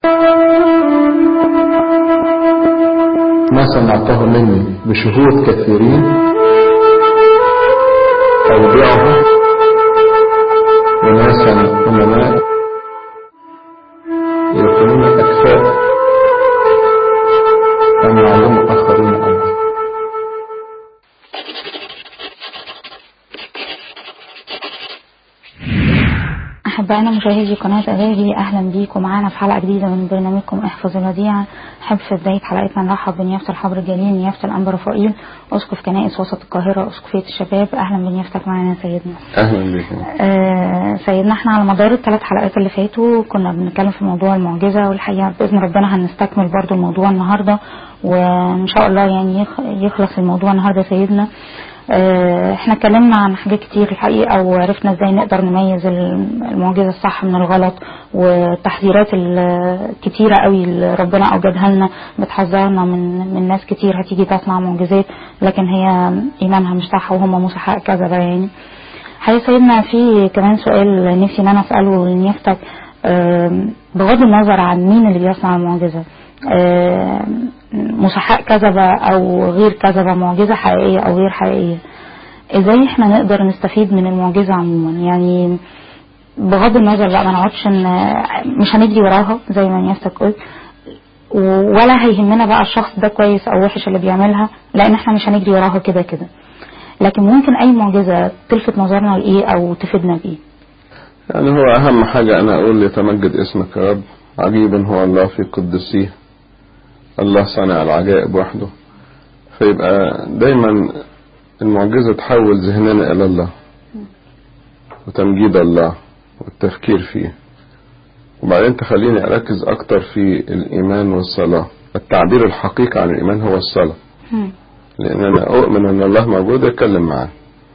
ما سمعته مني بشهود كثيرين أودعه وناسا أمناء يكونون أكفاء أن يعلموا آخرين عنه أحبائنا مشاهدي قناة أغاثي أهلا بيكم معانا في حلقة جديدة من برنامجكم احفظ الوديعة نحب في بداية حلقتنا نرحب بنيافة الحبر الجليل نيافة الأنبا رفائيل أسقف كنائس وسط القاهرة أسقفية الشباب أهلا بنيافتك معانا يا سيدنا اهلا بكم آه سيدنا احنا على مدار الثلاث حلقات اللي فاتوا كنا بنتكلم في موضوع المعجزة والحقيقة بإذن ربنا هنستكمل برضو الموضوع النهاردة وإن شاء الله يعني يخ- يخلص الموضوع النهاردة يا سيدنا آه، احنا اتكلمنا عن حاجات كتير الحقيقة وعرفنا ازاي نقدر نميز المعجزة الصح من الغلط والتحذيرات الكتيرة قوي اللي ربنا اوجدها لنا بتحذرنا من من ناس كتير هتيجي تصنع معجزات لكن هي ايمانها مش صح وهم مسحاء كذبة يعني حقيقة سيدنا في كمان سؤال نفسي ان انا اسأله لنيافتك آم، بغض النظر عن مين اللي بيصنع المعجزة آم، مسحاء كذبة او غير كذبة معجزة حقيقية او غير حقيقية ازاي احنا نقدر نستفيد من المعجزة عموما يعني بغض النظر بقى ما نقعدش ان مش هنجري وراها زي ما نيافتك قلت و- ولا هيهمنا بقى الشخص ده كويس او وحش اللي بيعملها لان احنا مش هنجري وراها كده كده لكن ممكن اي معجزة تلفت نظرنا لايه او تفيدنا بايه يعني هو اهم حاجة انا اقول يتمجد اسمك يا رب عجيب هو الله في قدسيه الله صانع العجائب وحده فيبقى دايما المعجزة تحول ذهننا الى الله وتمجيد الله والتفكير فيه وبعدين تخليني اركز اكتر في الايمان والصلاة التعبير الحقيقي عن الايمان هو الصلاة لان انا اؤمن ان الله موجود اتكلم معاه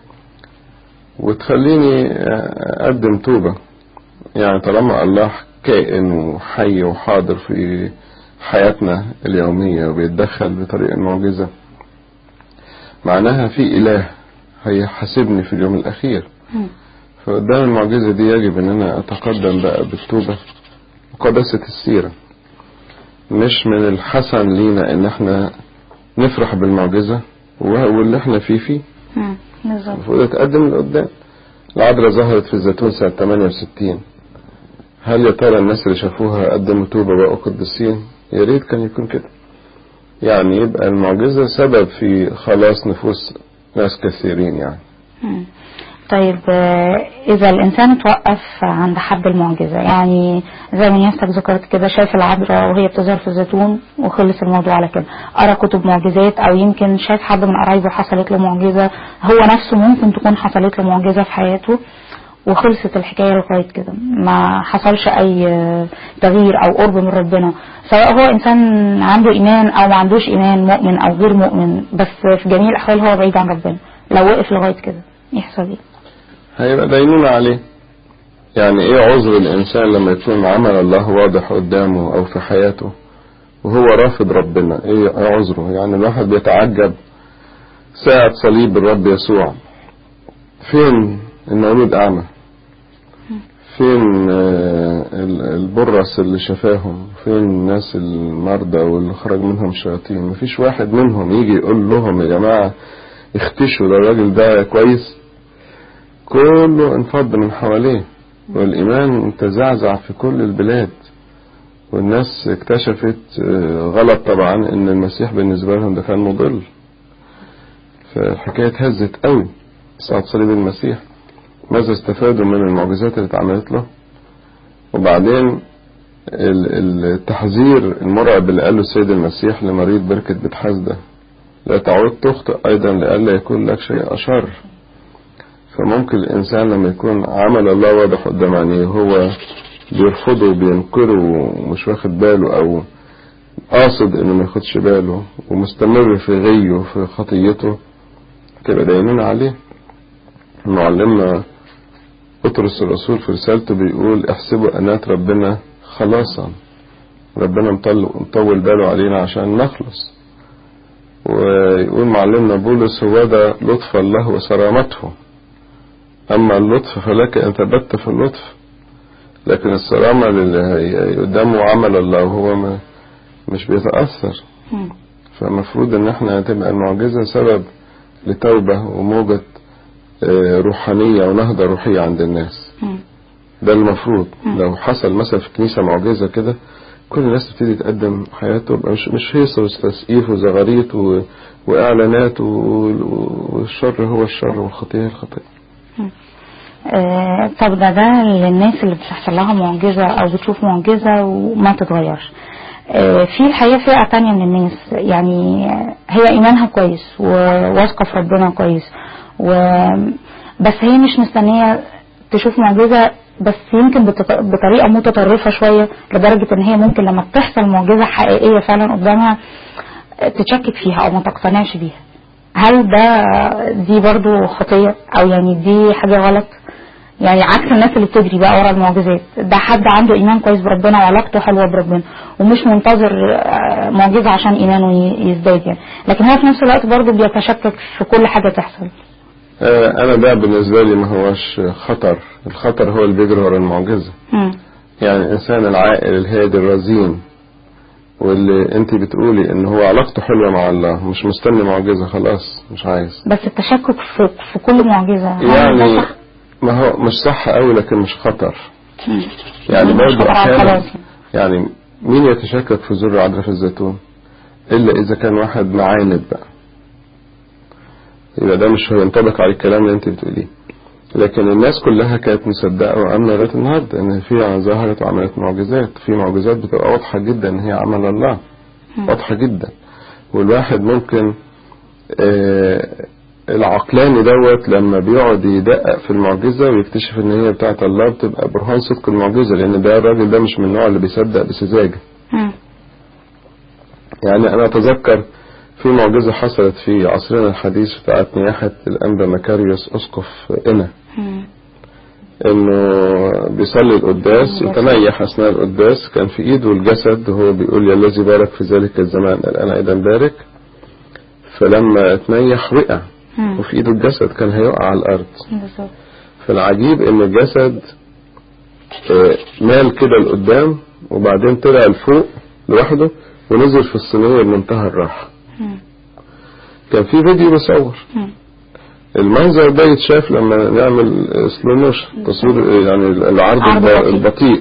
وتخليني اقدم توبة يعني طالما الله كائن وحي وحاضر في حياتنا اليومية وبيتدخل بطريقة معجزة معناها في إله هيحاسبني في اليوم الأخير فقدام المعجزة دي يجب أن أنا أتقدم بقى بالتوبة وقداسة السيرة مش من الحسن لينا أن احنا نفرح بالمعجزة واللي احنا فيه فيه مم، بالظبط المفروض اتقدم لقدام العذراء ظهرت في الزيتون سنة 68 هل يا ترى الناس اللي شافوها قدموا توبة بقوا قديسين يا ريت كان يكون كده يعني يبقى المعجزة سبب في خلاص نفوس ناس كثيرين يعني مم. طيب آه، إذا الإنسان اتوقف عند حد المعجزة يعني زي ما نيافتك ذكرت كده شاف العذراء وهي بتظهر في الزيتون وخلص الموضوع على كده قرا كتب معجزات أو يمكن شاف حد من قرايبه حصلت له معجزة هو نفسه ممكن تكون حصلت له معجزة في حياته وخلصت الحكاية لغاية كده ما حصلش أي آه، تغيير أو قرب من ربنا سواء هو إنسان عنده إيمان أو ما عندوش إيمان مؤمن أو غير مؤمن بس في جميع الأحوال هو بعيد عن ربنا لو وقف لغاية كده يحصل إيه؟ هيبقى دينونة عليه يعني ايه عذر الانسان لما يكون عمل الله واضح قدامه او في حياته وهو رافض ربنا ايه عذره يعني الواحد بيتعجب ساعة صليب الرب يسوع فين المولود اعمى فين آه، ال- البرص اللي شفاهم فين الناس المرضى واللي خرج منهم شياطين مفيش واحد منهم يجي يقول لهم يا جماعة اختشوا ده الراجل ده كويس كله انفض من حواليه والإيمان تزعزع في كل البلاد والناس اكتشفت آه، غلط طبعا ان المسيح بالنسبة لهم ده كان مضل فالحكاية اتهزت قوي ساعة صليب المسيح ماذا استفادوا من المعجزات اللي اتعملت له وبعدين ال- ال- التحذير المرعب اللي قاله السيد المسيح لمريض بركة بيت حسدة لا تعود تخطئ أيضا لئلا يكون لك شيء أشر فممكن الإنسان لما يكون عمل الله واضح قدام عينيه هو بيرفضه وبينكره ومش واخد باله أو قاصد إنه ما ياخدش باله ومستمر في غيه وفي خطيته تبقى دايمين عليه معلمنا بطرس الرسول في رسالته بيقول احسبوا أنات ربنا خلاصا ربنا مطل- مطول باله علينا عشان نخلص ويقول معلمنا بولس هو ده لطف الله وصرامته أما اللطف فلك أن ثبت في اللطف لكن الصرامة اللي هي- قدامه عمل الله وهو ما مش بيتأثر مم. فالمفروض ان احنا تبقى المعجزة سبب لتوبة وموجة آه، روحانية ونهضة روحية عند الناس مم. ده المفروض مم. لو حصل مثلا في كنيسة معجزة كده كل الناس تبتدي تقدم حياته يبقى مش مش هيصة وتسقيف وزغاريت و... وإعلانات و... والشر هو الشر والخطية هي الخطية آه، طب ده ده للناس اللي بتحصل لها معجزة أو بتشوف معجزة وما تتغيرش آه، في الحقيقة فئة تانية من الناس يعني هي إيمانها كويس وواثقة في ربنا كويس و بس هي مش مستنية تشوف معجزة بس يمكن بتط- بطريقة متطرفة شوية لدرجة إن هي ممكن لما بتحصل معجزة حقيقية فعلا قدامها آه، تشكك فيها أو ما تقتنعش بيها هل ده دي برضو خطية أو يعني دي حاجة غلط يعني عكس الناس اللي بتجري بقى ورا المعجزات ده حد عنده ايمان كويس بربنا وعلاقته حلوه بربنا ومش منتظر آه، معجزه عشان ايمانه ي- يزداد يعني لكن هو في نفس الوقت برضه بيتشكك في كل حاجه تحصل آه، أنا ده بالنسبة لي ما هوش خطر الخطر هو اللي بيجري ورا المعجزة مم. يعني الإنسان العاقل الهادي الرزين واللي انت بتقولي ان هو علاقته حلوة مع الله مش مستني معجزة خلاص مش عايز بس التشكك في, في كل معجزه هل ده يعني صح؟ ما هو مش صح قوي لكن مش خطر مم. يعني مش برضه خطر على احيانا الخلاص. يعني مين يتشكك في زر عذراء في الزيتون الا اذا كان واحد معاند بقى يبقى ده مش هينطبق على الكلام اللي انت بتقوليه لكن الناس كلها كانت مصدقه وامنه لغايه النهارده ان في ظهرت وعملت معجزات في معجزات بتبقى واضحه جدا ان هي عمل الله مم. واضحه جدا والواحد ممكن آه العقلاني دوت لما بيقعد يدقق في المعجزة ويكتشف ان هي بتاعت الله بتبقى برهان صدق المعجزة لان ده الراجل ده مش من النوع اللي بيصدق بسذاجة مم. يعني انا اتذكر في معجزة حصلت في عصرنا الحديث بتاعت نياحة الانبا مكاريوس اسقف انا مم. انه بيصلي القداس يتنيح اثناء القداس كان في ايده الجسد وهو بيقول يا الذي بارك في ذلك الزمان الان ايضا بارك فلما تنيح وقع مم. وفي ايده الجسد كان هيقع على الارض بالظبط فالعجيب ان الجسد آه، مال كده لقدام وبعدين طلع لفوق لوحده ونزل في الصينية بمنتهى الراحة مم. كان في فيديو بيصور مم. المنظر ده يتشاف لما نعمل سلو موشن تصوير يعني العرض عرض الب- بطيء. البطيء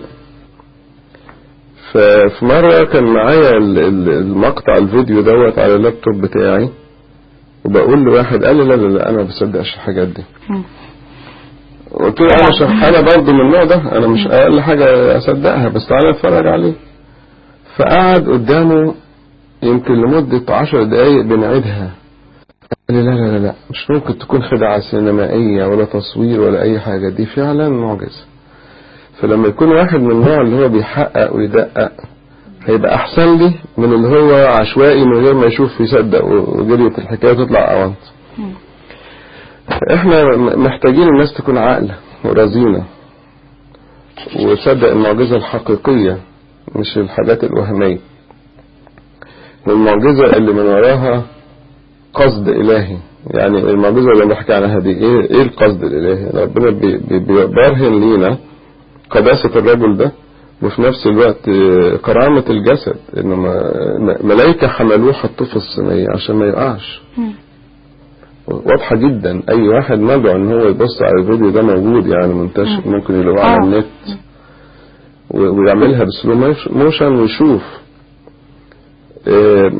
ففي مرة كان معايا ال- ال- المقطع الفيديو دوت على اللابتوب بتاعي وبقول لواحد قال لي لا لا لا انا ما بصدقش الحاجات دي مم. قلت له انا شخ... انا برضه من النوع ده انا مش اقل حاجه اصدقها بس تعالى اتفرج عليه فقعد قدامه يمكن لمده عشر دقايق بنعيدها قال لي لا لا لا لا مش ممكن تكون خدعه سينمائيه ولا تصوير ولا اي حاجه دي فعلا معجزه فلما يكون واحد من النوع اللي هو بيحقق ويدقق هيبقى احسن لي من اللي هو عشوائي من غير ما يشوف يصدق وجريت الحكايه تطلع اونت مم. احنا م- محتاجين الناس تكون عاقلة ورزينة وتصدق المعجزة الحقيقية مش الحاجات الوهمية والمعجزة اللي من وراها قصد إلهي يعني المعجزة اللي بحكي عنها دي ايه, إيه القصد الإلهي ربنا بي- بي- بيبرهن لينا قداسة الرجل ده وفي نفس الوقت آه، كرامة الجسد انه ما- م- ملايكة حملوه حطوه في الصينية عشان ما يقعش مم. واضحة جدا اي واحد مدعو ان هو يبص على الفيديو ده موجود يعني منتشر مم. ممكن يلاقوه على آه. النت و- ويعملها بسلو موش- موشن ويشوف آم،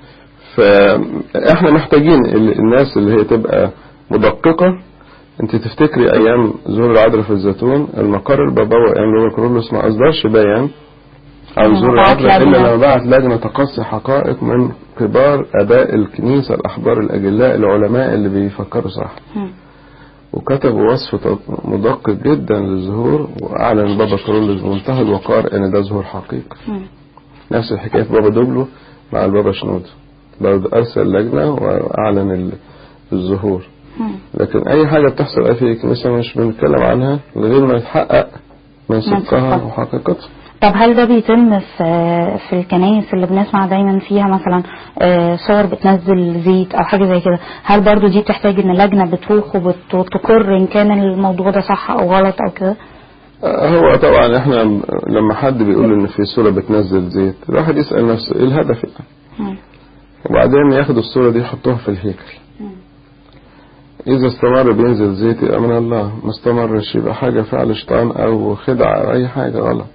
فاحنا محتاجين ال- الناس اللي هي تبقى مدققة انت تفتكري ايام زور العذراء في الزيتون المقر البابوي ايام لولا كرولوس ما اصدرش بيان عن لما زور بعت العذراء الا لجنة. لما بعت لجنة تقصي حقائق من كبار اباء الكنيسة الاحبار الاجلاء العلماء اللي بيفكروا صح مم. وكتبوا وصف ت- مدقق جدا للظهور واعلن بابا كرولوس بمنتهى الوقار ان ده ظهور حقيقي مم. نفس الحكاية في بابا دوبلو مع البابا شنود برضه أرسل لجنة وأعلن ال- الظهور مم. لكن أي حاجة بتحصل في الكنيسة مش بنتكلم عنها غير ما يتحقق من صدقها صدقها. وحقيقتها طب هل ده بيتم في في الكنايس اللي بنسمع دايما فيها مثلا آه، صور بتنزل زيت او حاجه زي كده هل برضو دي بتحتاج ان لجنه بتروح وبتقر ان كان الموضوع ده صح او غلط او كده هو طبعا احنا لما حد بيقول ان في صورة بتنزل زيت الواحد يسأل نفسه ايه الهدف يعني مم. وبعدين ياخد الصورة دي يحطوها في الهيكل مم. إذا استمر بينزل زيت يبقى من الله ما استمرش يبقى حاجة فعل شيطان أو خدعة أو أي حاجة غلط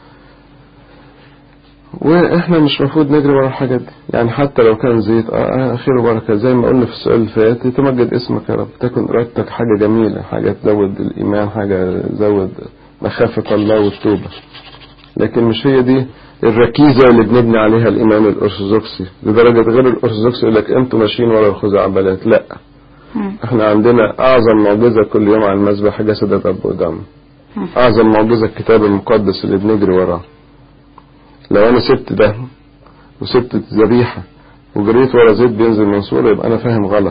وإحنا مش المفروض نجري ورا الحاجات دي يعني حتى لو كان زيت آه آه خير وبركة زي ما قلنا في السؤال اللي فات تمجد اسمك يا رب تكن إرادتك حاجة جميلة حاجة تزود الإيمان حاجة تزود مخافة الله والتوبة لكن مش هي دي الركيزة اللي بنبني عليها الإيمان الأرثوذكسي لدرجة غير الأرثوذكسي يقول لك أنتوا ماشيين ورا الخزعبلات لا مم. احنا عندنا اعظم معجزة كل يوم على المذبح جسد الرب ودم مم. اعظم معجزة الكتاب المقدس اللي بنجري وراه لو انا سبت ده وسبت الذبيحة وجريت ورا زيت بينزل من صورة يبقى انا فاهم غلط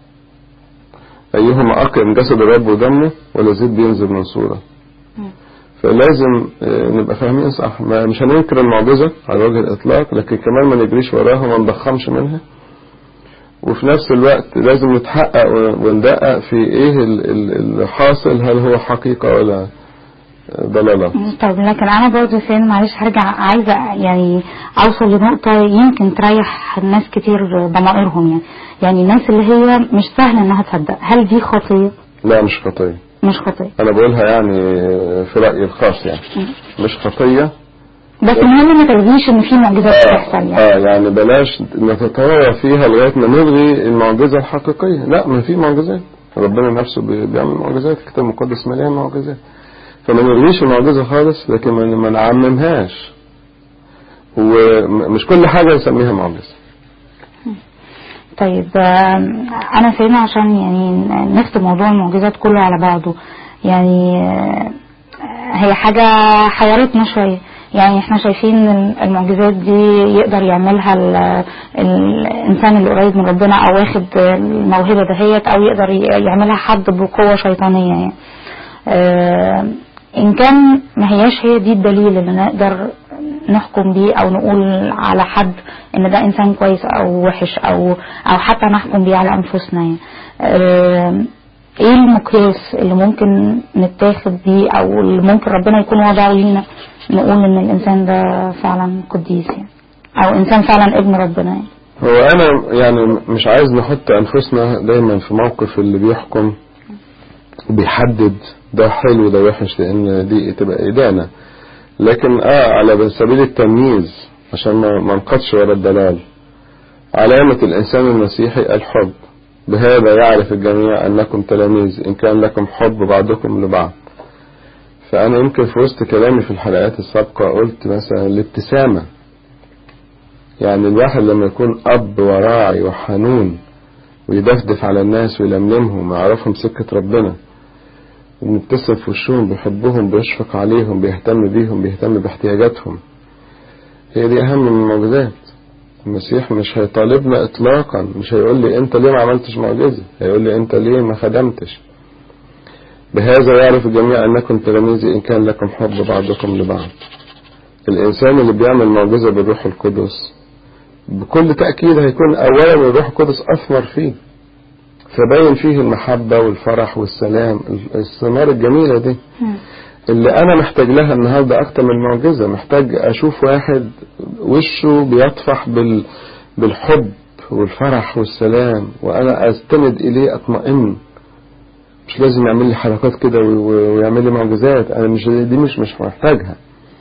ايهما اقيم جسد الرب ودمه ولا زيت بينزل من صورة مم. فلازم آه، نبقى فاهمين صح ما مش هننكر المعجزة على وجه الإطلاق لكن كمان ما نجريش وراها وما نضخمش منها وفي نفس الوقت لازم نتحقق وندقق في ايه ال- ال- الحاصل هل هو حقيقة ولا ضلالة طب لكن انا برضه فين معلش هرجع عايزه يعني اوصل لنقطه يمكن تريح ناس كتير ضمائرهم يعني يعني الناس اللي هي مش سهل انها تصدق هل دي خطيه لا مش خطية مش خطيه انا بقولها يعني في رأيي الخاص يعني مش خطية بس المهم ما تلغيش ان في معجزات بتحصل يعني اه يعني بلاش نتطاول فيها لغاية ما نلغي المعجزة الحقيقية لا ما في معجزات ربنا نفسه بي- بيعمل معجزات الكتاب المقدس مليان معجزات فما نلغيش المعجزة خالص لكن ما ما نعممهاش ومش كل حاجة نسميها معجزة طيب آم، انا سيدنا عشان يعني نختم موضوع المعجزات كله على بعضه يعني آه، هي حاجة حيرتنا شوية يعني احنا شايفين إن المعجزات دي يقدر يعملها ال- الانسان اللي قريب من ربنا او واخد الموهبة دهيت او يقدر ي- يعملها حد بقوة شيطانية يعني آه، ان كان ما هياش هي دي الدليل اللي نقدر نحكم بيه او نقول على حد ان ده انسان كويس او وحش او او حتى نحكم بيه على انفسنا يعني آه، ايه المقياس اللي ممكن نتاخد بيه او اللي ممكن ربنا يكون وضعه لينا نقول ان الانسان ده فعلا قديس يعني او انسان فعلا ابن ربنا يعني هو انا يعني مش عايز نحط انفسنا دايما في موقف اللي بيحكم بيحدد ده حلو ده وحش لان دي تبقى ادانه لكن اه على سبيل التمييز عشان ما ما نقطش ورا الدلال علامة الإنسان المسيحي الحب بهذا يعرف الجميع أنكم تلاميذ إن كان لكم حب بعضكم لبعض فأنا يمكن في وسط كلامي في الحلقات السابقة قلت مثلا الابتسامة يعني الواحد لما يكون أب وراعي وحنون ويدفدف على الناس ويلملمهم ويعرفهم سكة ربنا ومبتسم في وشهم بيحبهم بيشفق عليهم بيهتم بيهم بيهتم باحتياجاتهم هي دي أهم من المعجزات المسيح مش هيطالبنا إطلاقا مش هيقول لي أنت ليه ما عملتش معجزة هيقول لي أنت ليه ما خدمتش بهذا يعرف الجميع أنكم تلاميذي إن كان لكم حب بعضكم لبعض الإنسان اللي بيعمل معجزة بالروح القدس بكل تأكيد هيكون أولا الروح القدس أثمر فيه فبين فيه المحبة والفرح والسلام الثمار الجميلة دي اللي أنا محتاج لها النهاردة أكتر من معجزة محتاج أشوف واحد وشه بيطفح بال بالحب والفرح والسلام وأنا أستند إليه أطمئن مش لازم يعمل لي حركات كده ويعمل لي معجزات أنا مش دي مش مش محتاجها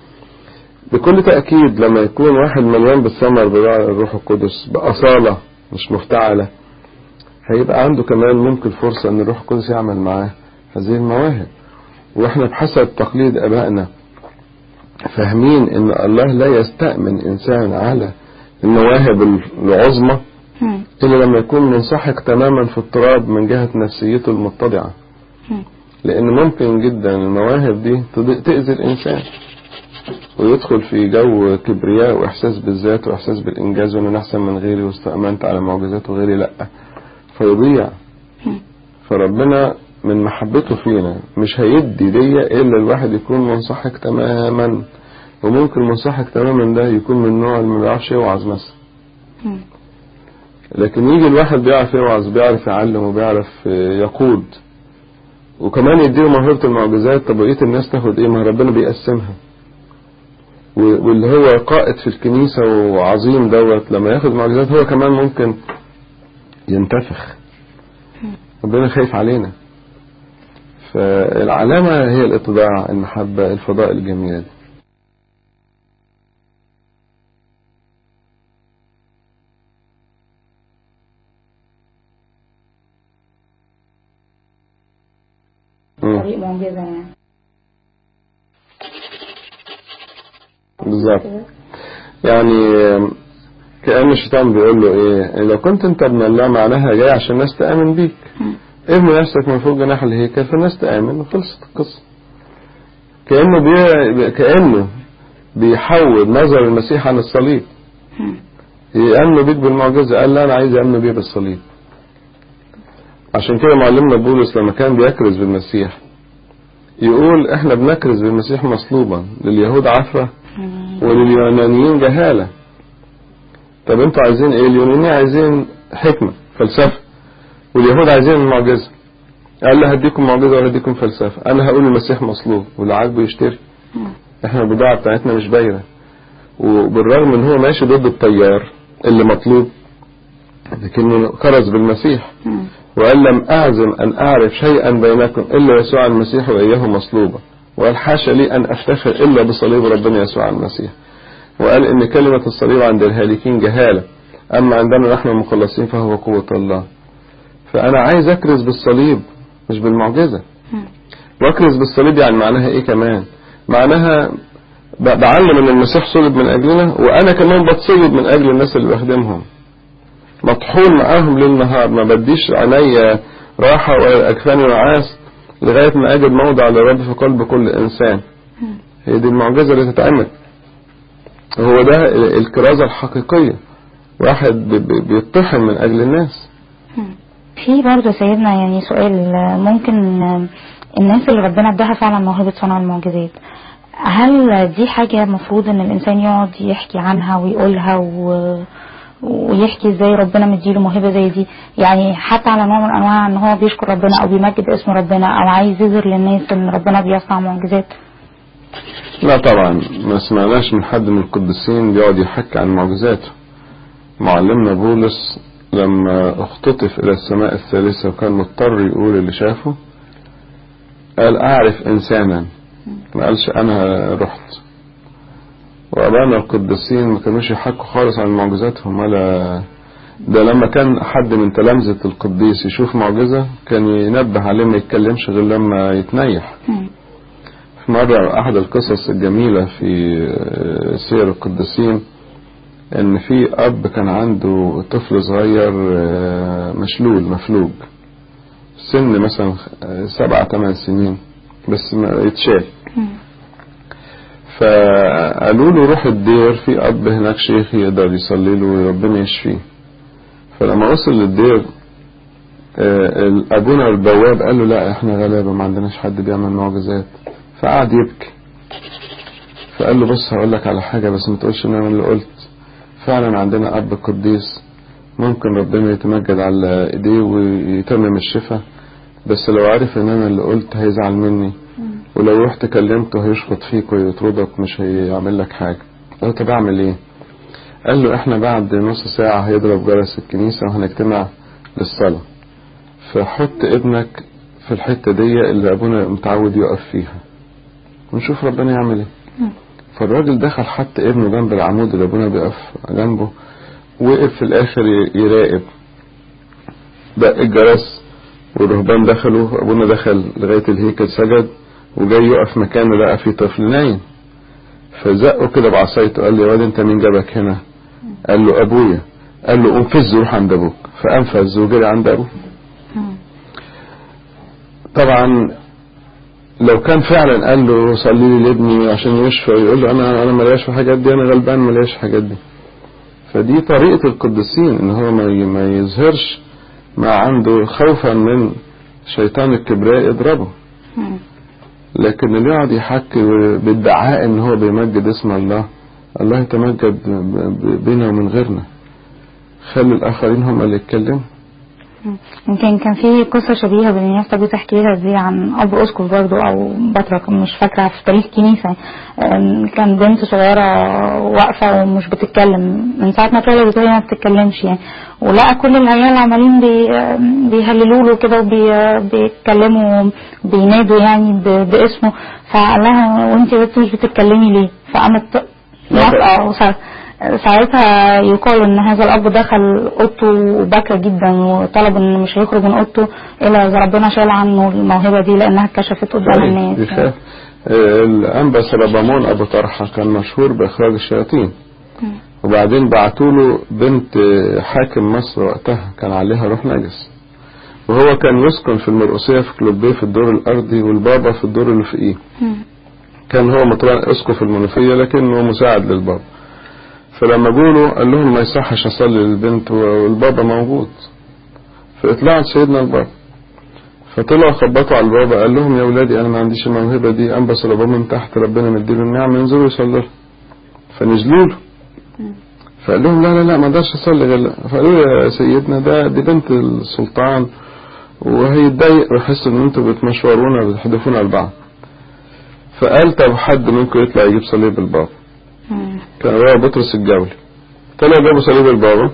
بكل تأكيد لما يكون واحد مليان بالثمر بتاع الروح القدس بأصالة مش مفتعلة هيبقى عنده كمان ممكن فرصة ان الروح القدس يعمل معاه هذه المواهب واحنا بحسب تقليد ابائنا فاهمين ان الله لا يستأمن انسان على المواهب العظمى الا لما يكون منسحق تماما في التراب من جهة نفسيته المتضعة لان ممكن جدا المواهب دي تأذي الانسان ويدخل في جو كبرياء واحساس بالذات واحساس بالانجاز وان انا احسن من غيري واستأمنت على معجزات وغيري لا فيضيع فربنا من محبته فينا مش هيدي دي الا الواحد يكون منصحك تماما وممكن منصحك تماما ده يكون من النوع اللي ما بيعرفش يوعظ مثلا لكن يجي الواحد بيعرف يوعظ بيعرف يعلم وبيعرف يقود وكمان يديله موهبة المعجزات طب بقية الناس تاخد ايه ما ربنا بيقسمها و- واللي هو قائد في الكنيسة وعظيم دوت لما ياخد معجزات هو كمان ممكن ينتفخ ربنا خايف علينا فالعلامة هي الاتضاع المحبة الفضاء الجميلة دي. مم. طريق معجزة يعني بالظبط يعني كأن الشيطان بيقول له ايه لو كنت انت ابن الله معناها جاي عشان الناس تآمن بيك ارمي نفسك من فوق جناح الهيكل فالناس تآمن وخلصت القصة كأنه بي... كأنه بيحول نظر المسيح عن الصليب يأمنوا بيك بالمعجزة قال لا أنا عايز أأمن بيه بالصليب عشان كده معلمنا بولس لما كان بيكرز بالمسيح يقول احنا بنكرز بالمسيح مصلوبا لليهود عفرة ولليونانيين جهالة طب انتوا عايزين ايه اليونانيين عايزين حكمة فلسفة واليهود عايزين المعجزة قال له هديكم معجزة ولا هديكم فلسفة انا هقول المسيح مصلوب واللي عاجبه يشتري احنا البضاعة بتاعتنا مش باينة وبالرغم ان هو ماشي ضد التيار اللي مطلوب لكنه كرز بالمسيح وقال لم أعزم أن أعرف شيئا بينكم إلا يسوع المسيح وإياه مصلوبا وقال حاشا لي أن أفتخر إلا بصليب ربنا يسوع المسيح وقال إن كلمة الصليب عند الهالكين جهالة أما عندنا نحن المخلصين فهو قوة الله فأنا عايز أكرز بالصليب مش بالمعجزة وأكرز بالصليب يعني معناها إيه كمان معناها ب- بعلم إن المسيح صلب من أجلنا وأنا كمان بتصلب من أجل الناس اللي بخدمهم مطحون معاهم ليل نهار ما بديش عينيا راحة ولا أكفاني نعاس لغاية ما أجد موضع للرب في قلب كل إنسان هي دي المعجزة اللي تتعمل هو ده ال- الكرازة الحقيقية واحد ب- ب- بيطحن من أجل الناس في برضه سيدنا يعني سؤال ممكن الناس اللي ربنا اداها فعلا موهبة صنع المعجزات هل دي حاجة مفروض ان الانسان يقعد يحكي عنها ويقولها و... ويحكي ازاي ربنا مديله موهبة زي دي يعني حتى على نوع من انواع ان هو بيشكر ربنا او بيمجد اسم ربنا او عايز يظهر للناس ان ربنا بيصنع معجزات لا طبعا ما سمعناش من حد من القديسين بيقعد يحكي عن معجزاته معلمنا بولس لما اختطف الى السماء الثالثة وكان مضطر يقول اللي شافه قال اعرف انسانا ما قالش انا رحت وابانا القديسين ما كانوش يحكوا خالص عن معجزاتهم ولا ده لما كان حد من تلامذة القديس يشوف معجزة كان ينبه عليه ما يتكلمش غير لما يتنيح في مرة أحد القصص الجميلة في سير القديسين إن في أب كان عنده طفل صغير مشلول مفلوج سن مثلا سبعة ثمان سنين بس ما يتشال فقالوا له روح الدير في أب هناك شيخ يقدر يصلي له وربنا يشفيه فلما وصل للدير أبونا البواب قال له لا احنا غلابة ما عندناش حد بيعمل معجزات فقعد يبكي فقال له بص هقول لك على حاجة بس ما تقولش ان انا اللي قلت فعلا عندنا اب قديس ممكن ربنا يتمجد على ايديه ويتمم الشفاء بس لو عارف ان انا اللي قلت هيزعل مني ولو رحت كلمته هيشخط فيك ويطردك مش هيعمل لك حاجة قال طب اعمل ايه قال له احنا بعد نص ساعة هيضرب جرس الكنيسة وهنجتمع للصلاة فحط ابنك في الحتة دي اللي ابونا متعود يقف فيها ونشوف ربنا يعمل ايه فالراجل دخل حط ابنه جنب العمود اللي ابونا بيقف جنبه وقف في الاخر يراقب دق الجرس والرهبان دخلوا ابونا دخل لغاية الهيكل سجد وجاي يقف مكانه لقى في طفل نايم فزقه كده بعصايته قال له يا واد انت مين جابك هنا قال له ابويا قال له قوم فز روح عند ابوك فانفذ وجري عند ابوه طبعا لو كان فعلا قال له صلي لي لابني عشان يشفى يقول له انا انا ملياش في الحاجات دي انا غلبان ملياش في الحاجات دي فدي طريقة القديسين ان هو ما يظهرش ما عنده خوفا من شيطان الكبرياء يضربه لكن اللي يقعد يحكي بادعاء ان هو بيمجد اسم الله الله يتمجد بينا ومن غيرنا خلي الاخرين هم اللي يتكلموا يمكن كان في قصة شبيهة بالنيافة دي تحكيها دي عن أب أسقف برضو أو بطرك مش فاكرة في تاريخ كنيسة أم، كان بنت صغيرة واقفة ومش بتتكلم من ساعة ما اتولدت وهي ما بتتكلمش يعني ولقى كل العيال عمالين بي بيهللوا له كده وبيتكلموا بينادوا يعني ب- باسمه فقال لها وانت بس مش بتتكلمي ليه؟ فقامت موافقة وسا- ساعتها يقال ان هذا الاب دخل اوضته وبكى جدا وطلب ان مش هيخرج من اوضته الا اذا ربنا شال عنه الموهبه دي لانها اتكشفت قدام الناس يخاف آه، الأنبا سلبامون أبو طرحة كان مشهور بإخراج الشياطين وبعدين بعتوا له بنت آه، حاكم مصر وقتها كان عليها روح نجس وهو كان يسكن في المرقسية في كلوبيه في الدور الأرضي والبابا في الدور اللي فوقيه مم. كان هو مطلع اسقف المنوفية لكنه مساعد للبابا فلما جوله قال لهم ما يصحش اصلي للبنت والبابا موجود فاطلعت سيدنا البابا فطلعوا خبطوا على البابا قال لهم يا ولادي انا ما عنديش الموهبه دي انبس البابا من تحت ربنا مديله النعمه ينزلوا يصلوا له فنزلوا له فقال لهم لا لا لا ما اقدرش اصلي غير لا. فقالوا له يا سيدنا ده دي بنت السلطان وهيتضايق ويحس ان انتوا بتمشورونا بتحدفونا لبعض فقال طب حد ممكن يطلع يجيب صليب البابا مم. كان هو بطرس الجولي طلع جابوا صليب البابا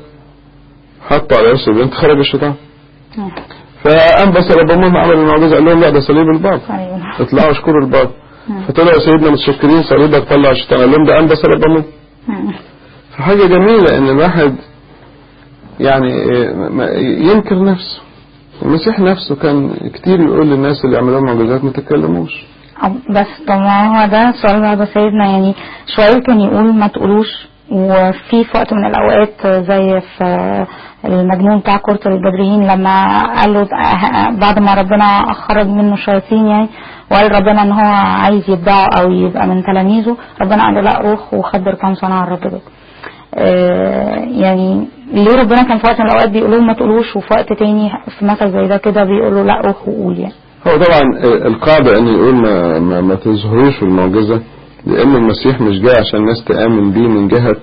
حطوا على راس البنت خرج الشيطان مم. فقام بس ربهم عمل المعجزه قال لهم لا ده صليب البابا أيوة. اطلعوا اشكروا البابا مم. فطلعوا سيدنا متشكرين صليبك طلع الشيطان قال لهم ده قام بس ربهم مم. فحاجه جميله ان الواحد يعني إيه، ما- ينكر نفسه المسيح نفسه كان كتير يقول للناس اللي يعملوا معجزات ما تتكلموش أو- بس طبعا هو ده السؤال بقى ده سيدنا يعني شوية كان يقول ما تقولوش وفي في وقت من الأوقات زي في المجنون بتاع كرة الجبريين لما قال له بعد ما ربنا خرج منه الشياطين يعني وقال ربنا ان هو عايز يتبعه او يبقى من تلاميذه ربنا قال له لا روح وخبر كم صنع الرب بك آه، يعني ليه ربنا كان في وقت من الأوقات بيقول لهم ما تقولوش وفي وقت تاني في مثل زي ده كده بيقول له لا روح وقول يعني هو طبعا القاعدة ان يقول ما, ما, ما تظهروش المعجزة لان المسيح مش جاي عشان الناس تآمن بيه من جهة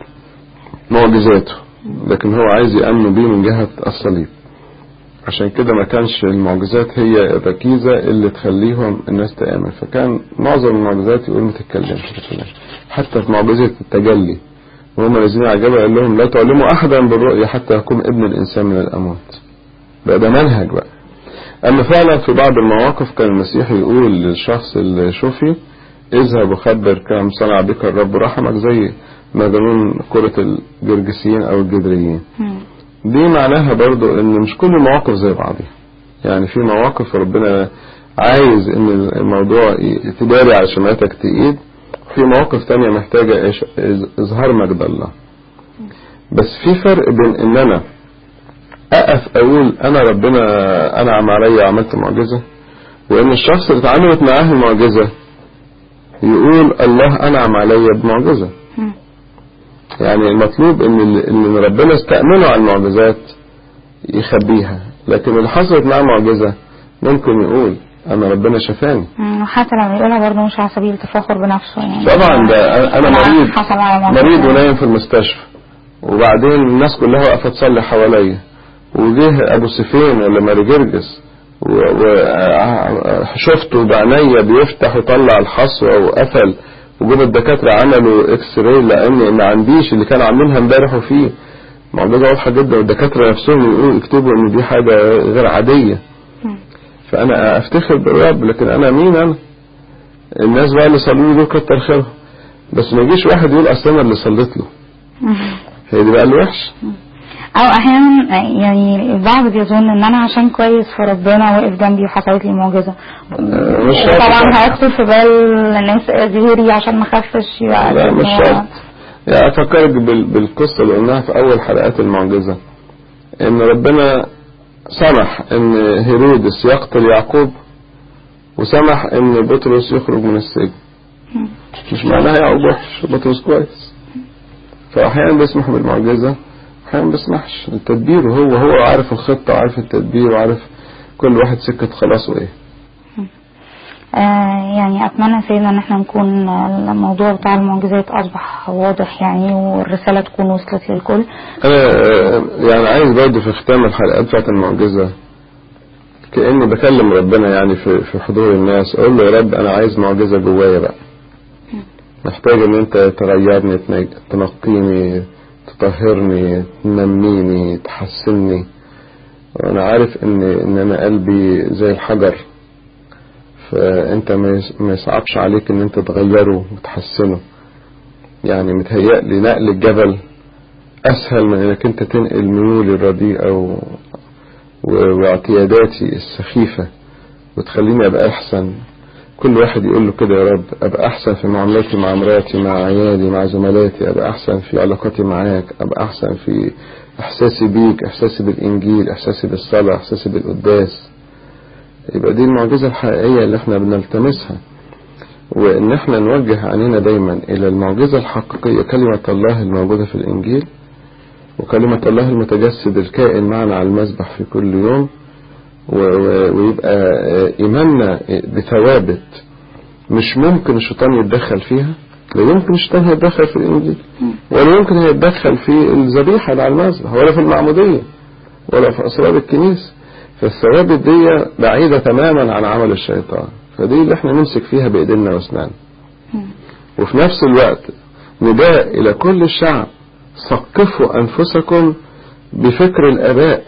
معجزاته لكن هو عايز يأمنوا بيه من جهة الصليب عشان كده ما كانش المعجزات هي الركيزة اللي تخليهم الناس تآمن فكان معظم المعجزات يقول ما تتكلمش ما تتكلمش. حتى في معجزة التجلي وهم نازلين على الجبل قال لهم لا تعلموا أحدا بالرؤيا حتى يقوم ابن الإنسان من الأموات بقى ده منهج بقى أما فعلا في بعض المواقف كان المسيح يقول للشخص اللي شوفي اذهب وخبر كم صنع بك الرب رحمك زي مجنون كرة الجرجسيين أو الجدريين مم. دي معناها برضو ان مش كل المواقف زي بعضها يعني في مواقف ربنا عايز ان الموضوع ي- تداري على شمعتك تقيد وفي مواقف تانية محتاجة إيش- إز- اظهار مجد الله بس في فرق بين ان انا اقف اقول انا ربنا انعم عليا وعملت معجزة وان الشخص اللي اتعاملت معاه المعجزة يقول الله انعم عليا بمعجزة مم. يعني المطلوب ان ال- ان ربنا استأمنه على المعجزات يخبيها لكن اللي حصلت معاه معجزة ممكن يقول انا ربنا شفاني مم. وحتى لما يقولها برضه مش على سبيل التفاخر بنفسه يعني طبعا ده أنا- انا مريض حصل على موقف مريض يعني. ونايم في المستشفى وبعدين الناس كلها واقفة تصلي حواليا وجه ابو سفين ولا ماري جرجس وشفته بعينيا بيفتح وطلع الحصوة وقفل وجوب الدكاترة عملوا اكس راي لان ما عنديش اللي كانوا عاملينها امبارح وفيه معجزة واضحة جدا والدكاترة نفسهم يقولوا يكتبوا ان دي حاجة غير عادية مم. فانا افتخر بالرب لكن انا مين انا الناس بقى اللي صلوا لي دول كتر خيرهم بس ما يجيش واحد يقول اصل انا اللي صليت له هي دي بقى الوحش او احيانا يعني البعض بيظن ان انا عشان كويس في ربنا واقف جنبي وحصلت لي معجزه آه، مش شرط طبعا طبعا. هيخطر في بال الناس زهوري عشان ما خفش يبقى لا مش هو- شرط يعني افكرك بال- بالقصة اللي قلناها في اول حلقات المعجزة ان ربنا سمح ان هيرودس يقتل يعقوب وسمح ان بطرس يخرج من السجن مم. مش معناها يعقوب وحش بطرس كويس فاحيانا بيسمح بالمعجزة احيانا ما بيسمحش التدبير هو هو عارف الخطة وعارف التدبير وعارف كل واحد سكة خلاصه ايه آه يعني اتمنى سيدنا ان احنا نكون آه، الموضوع بتاع المعجزات اصبح واضح يعني والرساله تكون وصلت للكل انا آه، يعني عايز برضه في ختام الحلقات بتاعت المعجزة كأني بكلم ربنا يعني في في حضور الناس اقول له يا رب انا عايز معجزة جوايا بقى محتاج ان انت تغيرني تنج- تنقيني تطهرني تنميني تحسني وانا عارف ان ان انا قلبي زي الحجر فانت ما يس- ما يصعبش عليك ان انت تغيره وتحسنه يعني متهيألي نقل الجبل اسهل من انك انت تنقل ميولي الرديئة و... و- واعتياداتي السخيفة وتخليني ابقى احسن كل واحد يقول له كده يا رب ابقى احسن في معاملاتي مع مراتي مع عيالي مع زملاتي ابقى احسن في علاقاتي معاك ابقى احسن في احساسي بيك احساسي بالانجيل احساسي بالصلاة احساسي بالقداس يبقى دي المعجزة الحقيقية اللي احنا بنلتمسها وان احنا نوجه عينينا دايما الى المعجزة الحقيقية كلمة الله الموجودة في الانجيل وكلمة الله المتجسد الكائن معنا على المذبح في كل يوم و- و- ويبقى آه، إيماننا بثوابت مش ممكن الشيطان يتدخل فيها لا يمكن الشيطان هيتدخل في الإنجيل ولا يمكن هيتدخل في الذبيحة اللي على المذبح ولا في المعمودية ولا في أسرار الكنيسة فالثوابت دي بعيدة تماما عن عمل الشيطان فدي اللي احنا نمسك فيها بإيدينا وأسناننا وفي نفس الوقت نداء إلى كل الشعب ثقفوا أنفسكم بفكر الآباء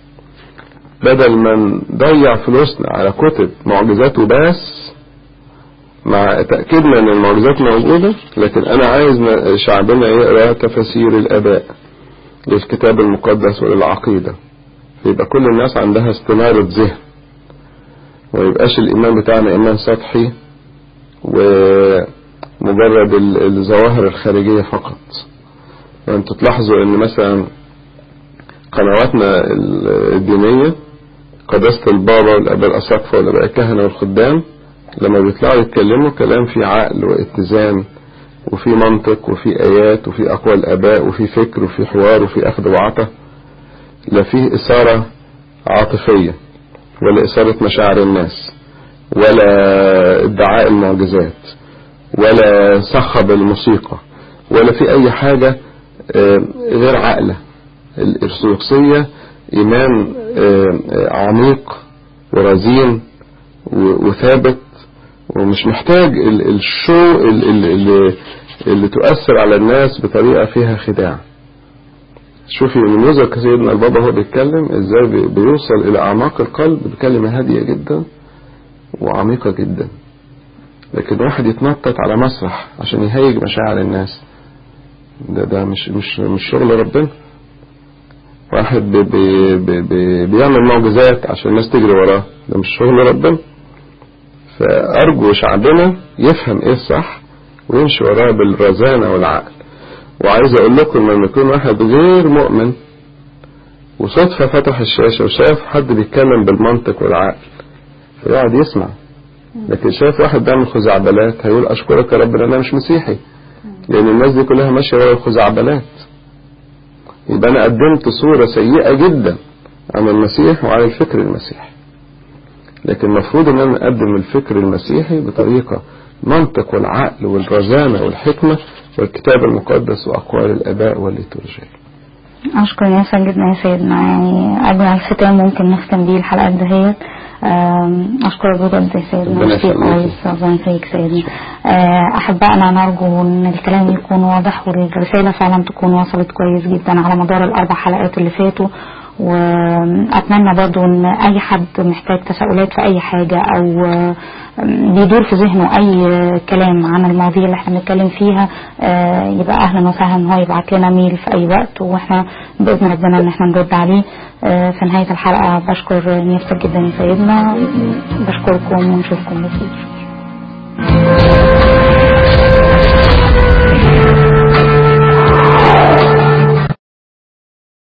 بدل ما نضيع فلوسنا على كتب معجزات وبس مع تأكيدنا ان المعجزات موجودة لكن انا عايز ن- شعبنا يقرأ تفاسير الاباء للكتاب المقدس وللعقيدة يبقى كل الناس عندها استنارة ذهن ويبقاش الايمان بتاعنا ايمان سطحي ومجرد ال- الظواهر الخارجية فقط وانتوا تلاحظوا ان مثلا قنواتنا ال- الدينية قداسة البابا والآباء الأساقفة والآباء الكهنة والخدام لما بيطلعوا يتكلموا كلام فيه عقل واتزان وفي منطق وفي آيات وفي أقوال آباء وفي فكر وفي حوار وفي أخذ وعطا لا فيه إثارة عاطفية ولا إثارة مشاعر الناس ولا ادعاء المعجزات ولا صخب الموسيقى ولا في أي حاجة آه، غير عقلة الأرثوذكسية إيمان آه، آه، عميق ورزين و- وثابت ومش محتاج ال- الشو ال- ال- اللي, اللي تؤثر على الناس بطريقة فيها خداع شوفي نموذج سيدنا البابا هو بيتكلم ازاي بي- بيوصل الى اعماق القلب بكلمة هادية جدا وعميقة جدا لكن واحد يتنطط على مسرح عشان يهيج مشاعر الناس ده ده مش مش مش شغل ربنا واحد بي بي بي بي بيعمل معجزات عشان الناس تجري وراه ده مش شغل ربنا فأرجو شعبنا يفهم ايه الصح ويمشي وراه بالرزانة والعقل وعايز اقول لكم لما يكون واحد غير مؤمن وصدفة فتح الشاشة وشاف حد بيتكلم بالمنطق والعقل فيقعد يسمع لكن شاف واحد بيعمل خزعبلات هيقول اشكرك يا رب لان انا مش مسيحي لان الناس دي كلها ماشية ورا الخزعبلات يبقى انا قدمت صورة سيئة جدا عن المسيح وعن الفكر المسيحي لكن المفروض ان انا اقدم الفكر المسيحي بطريقة منطق والعقل والرزانة والحكمة والكتاب المقدس واقوال الاباء والليتورجية أشكر ياسر جدا يا سيدنا يعني أجمل ختام ممكن نختم بيه الحلقات دهيت آم، أشكرك بجد يا سيدنا ربنا ميرسي يخليك. كويس ربنا يخليك سيدنا آه، أحبائنا نرجو إن الكلام يكون واضح والرسالة فعلا تكون وصلت كويس جدا على مدار الأربع حلقات اللي فاتوا وأتمنى برضو إن أي حد محتاج تساؤلات في أي حاجة أو آه، بيدور في ذهنه أي كلام عن المواضيع اللي احنا بنتكلم فيها آه، يبقى أهلا وسهلا إن هو يبعت لنا ميل في أي وقت وإحنا بإذن ربنا إن احنا نرد عليه آه، في نهاية الحلقة بشكر نيافتك جدا يا سيدنا بشكركم ونشوفكم بخير